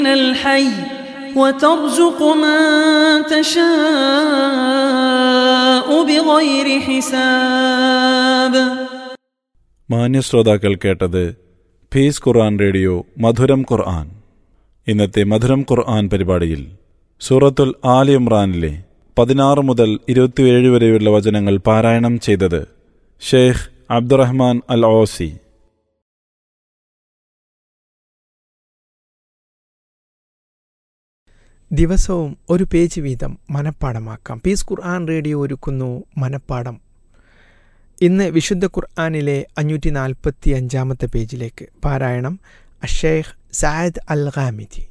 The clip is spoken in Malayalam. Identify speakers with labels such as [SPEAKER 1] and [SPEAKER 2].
[SPEAKER 1] الحي وترزق من تشاء بغير حساب
[SPEAKER 2] മാന്യശ്രോതാക്കൾ കേട്ടത് ഫീസ് ഖുർആൻ റേഡിയോ മധുരം ഖുർആൻ ഇന്നത്തെ മധുരം ഖുർആൻ പരിപാടിയിൽ സൂറത്തുൽ ആലി ഇമ്രാനിലെ പതിനാറ് മുതൽ ഇരുപത്തിയേഴ് വരെയുള്ള വചനങ്ങൾ പാരായണം ചെയ്തത് ഷെയ്ഖ് അബ്ദുറഹ്മാൻ അൽ ഓസി
[SPEAKER 3] ദിവസവും ഒരു പേജ് വീതം മനഃപ്പാടമാക്കാം പീസ് ഖുർആൻ റേഡിയോ ഒരുക്കുന്നു മനഃപ്പാടം ഇന്ന് വിശുദ്ധ ഖുർആാനിലെ അഞ്ഞൂറ്റി നാൽപ്പത്തി അഞ്ചാമത്തെ പേജിലേക്ക് പാരായണം അഷേഖ് സായദ് അൽ ഖാമിദി